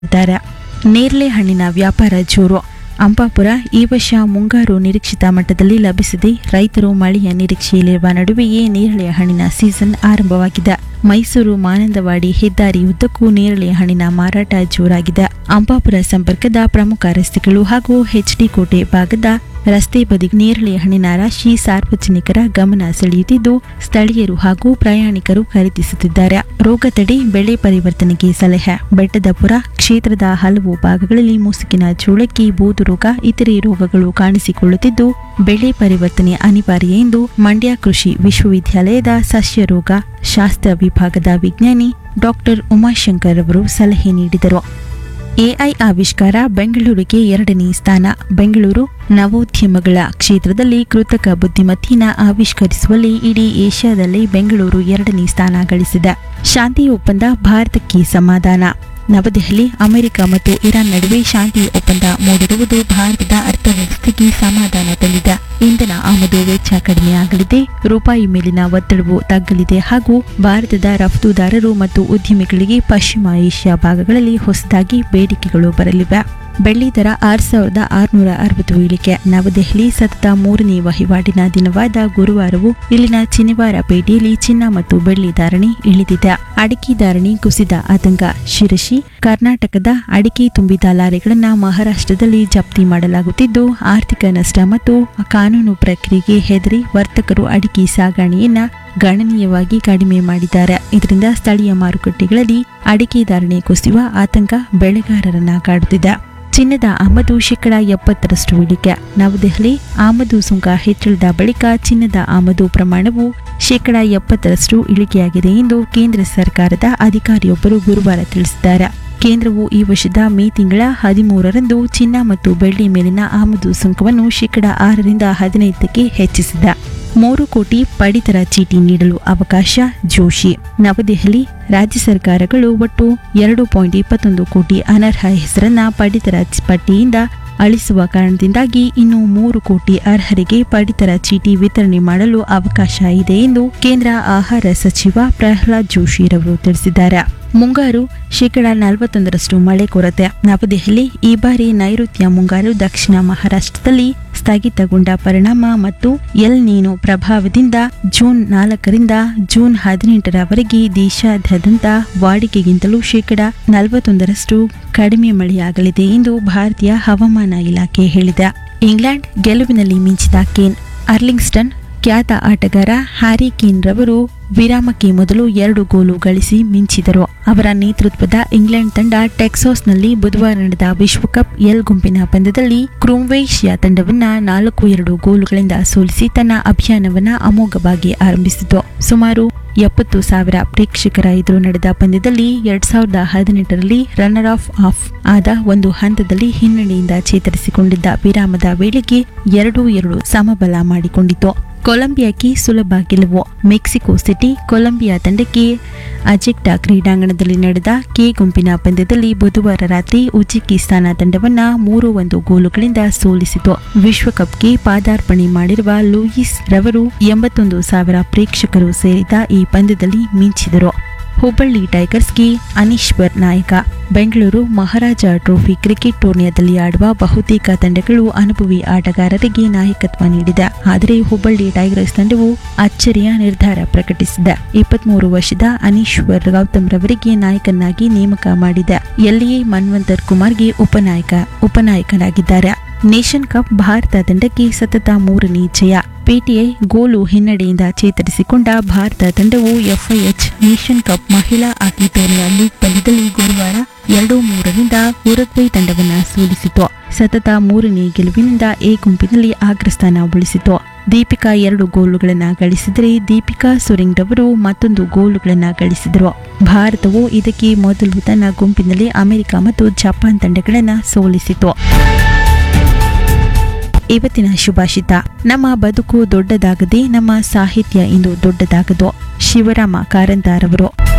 ಇದ್ದಾರೆ ನೇರಳೆ ಹಣ್ಣಿನ ವ್ಯಾಪಾರ ಜೋರು ಅಂಪಾಪುರ ಈ ವರ್ಷ ಮುಂಗಾರು ನಿರೀಕ್ಷಿತ ಮಟ್ಟದಲ್ಲಿ ಲಭಿಸದೆ ರೈತರು ಮಳೆಯ ನಿರೀಕ್ಷೆಯಲ್ಲಿರುವ ನಡುವೆಯೇ ನೇರಳೆ ಹಣ್ಣಿನ ಸೀಸನ್ ಆರಂಭವಾಗಿದೆ ಮೈಸೂರು ಮಾನಂದವಾಡಿ ಹೆದ್ದಾರಿ ಉದ್ದಕ್ಕೂ ನೇರಳೆ ಹಣ್ಣಿನ ಮಾರಾಟ ಜೋರಾಗಿದೆ ಅಂಪಾಪುರ ಸಂಪರ್ಕದ ಪ್ರಮುಖ ರಸ್ತೆಗಳು ಹಾಗೂ ಎಚ್ಡಿ ಕೋಟೆ ಭಾಗದ ರಸ್ತೆ ಬದಿ ನೇರಳೆ ಹಣ್ಣಿನ ರಾಶಿ ಸಾರ್ವಜನಿಕರ ಗಮನ ಸೆಳೆಯುತ್ತಿದ್ದು ಸ್ಥಳೀಯರು ಹಾಗೂ ಪ್ರಯಾಣಿಕರು ಖರೀದಿಸುತ್ತಿದ್ದಾರೆ ರೋಗ ತಡೆ ಬೆಳೆ ಪರಿವರ್ತನೆಗೆ ಸಲಹೆ ಬೆಟ್ಟದಪುರ ಕ್ಷೇತ್ರದ ಹಲವು ಭಾಗಗಳಲ್ಲಿ ಮುಸುಕಿನ ಚೂಳಕ್ಕಿ ಬೂದು ರೋಗ ಇತರೆ ರೋಗಗಳು ಕಾಣಿಸಿಕೊಳ್ಳುತ್ತಿದ್ದು ಬೆಳೆ ಪರಿವರ್ತನೆ ಅನಿವಾರ್ಯ ಎಂದು ಮಂಡ್ಯ ಕೃಷಿ ವಿಶ್ವವಿದ್ಯಾಲಯದ ಸಸ್ಯ ರೋಗ ಶಾಸ್ತ್ರ ವಿಭಾಗದ ವಿಜ್ಞಾನಿ ಡಾಕ್ಟರ್ ಉಮಾಶಂಕರ್ ಅವರು ಸಲಹೆ ನೀಡಿದರು ಎಐ ಆವಿಷ್ಕಾರ ಬೆಂಗಳೂರಿಗೆ ಎರಡನೇ ಸ್ಥಾನ ಬೆಂಗಳೂರು ನವೋದ್ಯಮಗಳ ಕ್ಷೇತ್ರದಲ್ಲಿ ಕೃತಕ ಬುದ್ಧಿಮತ್ತೆಯನ್ನು ಆವಿಷ್ಕರಿಸುವಲ್ಲಿ ಇಡೀ ಏಷ್ಯಾದಲ್ಲಿ ಬೆಂಗಳೂರು ಎರಡನೇ ಸ್ಥಾನ ಗಳಿಸಿದೆ ಶಾಂತಿ ಒಪ್ಪಂದ ಭಾರತಕ್ಕೆ ಸಮಾಧಾನ ನವದೆಹಲಿ ಅಮೆರಿಕ ಮತ್ತು ಇರಾನ್ ನಡುವೆ ಶಾಂತಿ ಒಪ್ಪಂದ ಮೂಡಿರುವುದು ಭಾರತದ ಅರ್ಥವ್ಯವಸ್ಥೆಗೆ ಸಮಾಧಾನ ತಂದಿದೆ ಇಂಧನ ಆಮದು ವೆಚ್ಚ ಕಡಿಮೆಯಾಗಲಿದೆ ರೂಪಾಯಿ ಮೇಲಿನ ಒತ್ತಡವು ತಗ್ಗಲಿದೆ ಹಾಗೂ ಭಾರತದ ರಫ್ತುದಾರರು ಮತ್ತು ಉದ್ಯಮಿಗಳಿಗೆ ಪಶ್ಚಿಮ ಏಷ್ಯಾ ಭಾಗಗಳಲ್ಲಿ ಹೊಸದಾಗಿ ಬೇಡಿಕೆಗಳು ಬರಲಿವೆ ಬೆಳ್ಳಿ ದರ ಆರು ಸಾವಿರದ ಆರುನೂರ ಅರವತ್ತು ಇಳಿಕೆ ನವದೆಹಲಿ ಸತತ ಮೂರನೇ ವಹಿವಾಟಿನ ದಿನವಾದ ಗುರುವಾರವೂ ಇಲ್ಲಿನ ಚಿನಿವಾರ ಪೇಟೆಯಲ್ಲಿ ಚಿನ್ನ ಮತ್ತು ಬೆಳ್ಳಿ ಧಾರಣೆ ಇಳಿದಿದೆ ಅಡಿಕೆ ಧಾರಣೆ ಕುಸಿದ ಆತಂಕ ಶಿರಸಿ ಕರ್ನಾಟಕದ ಅಡಿಕೆ ತುಂಬಿದ ಲಾರಿಗಳನ್ನು ಮಹಾರಾಷ್ಟ್ರದಲ್ಲಿ ಜಪ್ತಿ ಮಾಡಲಾಗುತ್ತಿದ್ದು ಆರ್ಥಿಕ ನಷ್ಟ ಮತ್ತು ಕಾನೂನು ಪ್ರಕ್ರಿಯೆಗೆ ಹೆದರಿ ವರ್ತಕರು ಅಡಿಕೆ ಸಾಗಣೆಯನ್ನ ಗಣನೀಯವಾಗಿ ಕಡಿಮೆ ಮಾಡಿದ್ದಾರೆ ಇದರಿಂದ ಸ್ಥಳೀಯ ಮಾರುಕಟ್ಟೆಗಳಲ್ಲಿ ಅಡಿಕೆ ಧಾರಣೆ ಕುಸಿಯುವ ಆತಂಕ ಬೆಳೆಗಾರರನ್ನ ಕಾಡುತ್ತಿದೆ ಚಿನ್ನದ ಆಮದು ಶೇಕಡ ಎಪ್ಪತ್ತರಷ್ಟು ಇಳಿಕೆ ನವದೆಹಲಿ ಆಮದು ಸುಂಕ ಹೆಚ್ಚಳದ ಬಳಿಕ ಚಿನ್ನದ ಆಮದು ಪ್ರಮಾಣವು ಶೇಕಡ ಎಪ್ಪತ್ತರಷ್ಟು ಇಳಿಕೆಯಾಗಿದೆ ಎಂದು ಕೇಂದ್ರ ಸರ್ಕಾರದ ಅಧಿಕಾರಿಯೊಬ್ಬರು ಗುರುವಾರ ತಿಳಿಸಿದ್ದಾರೆ ಕೇಂದ್ರವು ಈ ವರ್ಷದ ಮೇ ತಿಂಗಳ ಹದಿಮೂರರಂದು ಚಿನ್ನ ಮತ್ತು ಬೆಳ್ಳಿ ಮೇಲಿನ ಆಮದು ಸುಂಕವನ್ನು ಶೇಕಡ ಆರರಿಂದ ಹದಿನೈದಕ್ಕೆ ಹೆಚ್ಚಿಸಿದೆ ಮೂರು ಕೋಟಿ ಪಡಿತರ ಚೀಟಿ ನೀಡಲು ಅವಕಾಶ ಜೋಶಿ ನವದೆಹಲಿ ರಾಜ್ಯ ಸರ್ಕಾರಗಳು ಒಟ್ಟು ಎರಡು ಪಾಯಿಂಟ್ ಇಪ್ಪತ್ತೊಂದು ಕೋಟಿ ಅನರ್ಹ ಹೆಸರನ್ನ ಪಡಿತರ ಚ- ಪಟ್ಟಿಯಿಂದ ಅಳಿಸುವ ಕಾರಣದಿಂದಾಗಿ ಇನ್ನು ಮೂರು ಕೋಟಿ ಅರ್ಹರಿಗೆ ಪಡಿತರ ಚೀಟಿ ವಿತರಣೆ ಮಾಡಲು ಅವಕಾಶ ಇದೆ ಎಂದು ಕೇಂದ್ರ ಆಹಾರ ಸಚಿವ ಪ್ರಹ್ಲಾದ್ ಜೋಶಿರವರು ತಿಳಿಸಿದ್ದಾರೆ ಮುಂಗಾರು ಶೇಕಡ ನಲವತ್ತೊಂದರಷ್ಟು ಮಳೆ ಕೊರತೆ ನವದೆಹಲಿ ಈ ಬಾರಿ ನೈಋತ್ಯ ಮುಂಗಾರು ದಕ್ಷಿಣ ಮಹಾರಾಷ್ಟ್ರದಲ್ಲಿ ಸ್ಥಗಿತಗೊಂಡ ಪರಿಣಾಮ ಮತ್ತು ಎಲ್ ನೀನು ಪ್ರಭಾವದಿಂದ ಜೂನ್ ನಾಲ್ಕರಿಂದ ಜೂನ್ ಹದಿನೆಂಟರವರೆಗೆ ದೇಶಾದ್ಯಂತ ವಾಡಿಕೆಗಿಂತಲೂ ಶೇಕಡ ನಲವತ್ತೊಂದರಷ್ಟು ಕಡಿಮೆ ಮಳೆಯಾಗಲಿದೆ ಎಂದು ಭಾರತೀಯ ಹವಾಮಾನ ಇಲಾಖೆ ಹೇಳಿದೆ ಇಂಗ್ಲೆಂಡ್ ಗೆಲುವಿನಲ್ಲಿ ಮಿಂಚಿದ ಕೇನ್ ಅರ್ಲಿಂಗ್ಸ್ಟನ್ ಖ್ಯಾತ ಆಟಗಾರ ಹ್ಯಾರಿ ಕೇನ್ ರವರು ವಿರಾಮಕ್ಕೆ ಮೊದಲು ಎರಡು ಗೋಲು ಗಳಿಸಿ ಮಿಂಚಿದರು ಅವರ ನೇತೃತ್ವದ ಇಂಗ್ಲೆಂಡ್ ತಂಡ ಟೆಕ್ಸಾಸ್ನಲ್ಲಿ ಬುಧವಾರ ನಡೆದ ವಿಶ್ವಕಪ್ ಎಲ್ ಗುಂಪಿನ ಪಂದ್ಯದಲ್ಲಿ ಕ್ರೂಮ್ವೇಷಿಯಾ ತಂಡವನ್ನ ನಾಲ್ಕು ಎರಡು ಗೋಲುಗಳಿಂದ ಸೋಲಿಸಿ ತನ್ನ ಅಭಿಯಾನವನ್ನ ಅಮೋಘವಾಗಿ ಆರಂಭಿಸಿತು ಸುಮಾರು ಎಪ್ಪತ್ತು ಸಾವಿರ ಪ್ರೇಕ್ಷಕರ ಎದುರು ನಡೆದ ಪಂದ್ಯದಲ್ಲಿ ಎರಡ್ ಸಾವಿರದ ಹದಿನೆಂಟರಲ್ಲಿ ರನ್ನರ್ ಆಫ್ ಆಫ್ ಆದ ಒಂದು ಹಂತದಲ್ಲಿ ಹಿನ್ನಡೆಯಿಂದ ಚೇತರಿಸಿಕೊಂಡಿದ್ದ ವಿರಾಮದ ವೇಳೆಗೆ ಎರಡು ಎರಡು ಸಮಬಲ ಮಾಡಿಕೊಂಡಿತು ಕೊಲಂಬಿಯಾಕ್ಕೆ ಸುಲಭ ಗೆಲುವು ಮೆಕ್ಸಿಕೋ ಸಿಟಿ ಕೊಲಂಬಿಯಾ ತಂಡಕ್ಕೆ ಅಜೆಕ್ಟಾ ಕ್ರೀಡಾಂಗಣದಲ್ಲಿ ನಡೆದ ಕೆ ಗುಂಪಿನ ಪಂದ್ಯದಲ್ಲಿ ಬುಧವಾರ ರಾತ್ರಿ ಉಜ್ಬೆಕಿಸ್ತಾನ ತಂಡವನ್ನ ಮೂರು ಒಂದು ಗೋಲುಗಳಿಂದ ಸೋಲಿಸಿತು ವಿಶ್ವಕಪ್ಗೆ ಪಾದಾರ್ಪಣೆ ಮಾಡಿರುವ ಲೂಯಿಸ್ ರವರು ಎಂಬತ್ತೊಂದು ಸಾವಿರ ಪ್ರೇಕ್ಷಕರು ಸೇರಿದ ಈ ಪಂದ್ಯದಲ್ಲಿ ಮಿಂಚಿದರು ಹುಬ್ಬಳ್ಳಿ ಟೈಗರ್ಸ್ಗೆ ಅನೀಶ್ವರ್ ನಾಯಕ ಬೆಂಗಳೂರು ಮಹಾರಾಜ ಟ್ರೋಫಿ ಕ್ರಿಕೆಟ್ ಟೂರ್ನಿಯಲ್ಲಿ ಆಡುವ ಬಹುತೇಕ ತಂಡಗಳು ಅನುಭವಿ ಆಟಗಾರರಿಗೆ ನಾಯಕತ್ವ ನೀಡಿದೆ ಆದರೆ ಹುಬ್ಬಳ್ಳಿ ಟೈಗರ್ಸ್ ತಂಡವು ಅಚ್ಚರಿಯ ನಿರ್ಧಾರ ಪ್ರಕಟಿಸಿದೆ ಇಪ್ಪತ್ಮೂರು ವರ್ಷದ ಅನೀಶ್ವರ್ ಗೌತಮ್ ರವರಿಗೆ ನಾಯಕನಾಗಿ ನೇಮಕ ಮಾಡಿದೆ ಎಲ್ಲಿಯೇ ಮನ್ವಂತರ್ ಕುಮಾರ್ಗೆ ಉಪನಾಯಕ ಉಪನಾಯಕನಾಗಿದ್ದಾರೆ ನೇಷನ್ ಕಪ್ ಭಾರತ ತಂಡಕ್ಕೆ ಸತತ ಮೂರನೇ ಜಯ ಪಿಟಿಐ ಗೋಲು ಹಿನ್ನಡೆಯಿಂದ ಚೇತರಿಸಿಕೊಂಡ ಭಾರತ ತಂಡವು ಎಫ್ಐಎಚ್ ನೇಷನ್ ಕಪ್ ಮಹಿಳಾ ಹಾಕಿ ಟೂರ್ನಿಯ ಲೀಗ್ ಪಂದ್ಯದಲ್ಲಿ ಗುರುವಾರ ಎರಡು ಮೂರರಿಂದ ಉರುಗ್ವೈ ತಂಡವನ್ನು ಸೋಲಿಸಿತು ಸತತ ಮೂರನೇ ಗೆಲುವಿನಿಂದ ಎ ಗುಂಪಿನಲ್ಲಿ ಅಗ್ರಸ್ಥಾನ ಉಳಿಸಿತು ದೀಪಿಕಾ ಎರಡು ಗೋಲುಗಳನ್ನು ಗಳಿಸಿದರೆ ದೀಪಿಕಾ ಸುರಿಂಗ್ ರವರು ಮತ್ತೊಂದು ಗೋಲುಗಳನ್ನು ಗಳಿಸಿದರು ಭಾರತವು ಇದಕ್ಕೆ ಮೊದಲು ತನ್ನ ಗುಂಪಿನಲ್ಲಿ ಅಮೆರಿಕ ಮತ್ತು ಜಪಾನ್ ತಂಡಗಳನ್ನು ಸೋಲಿಸಿತು ಇವತ್ತಿನ ಶುಭಾಷಿತ ನಮ್ಮ ಬದುಕು ದೊಡ್ಡದಾಗದೆ ನಮ್ಮ ಸಾಹಿತ್ಯ ಇಂದು ದೊಡ್ಡದಾಗದು ಶಿವರಾಮ ಕಾರಂತಾರವರು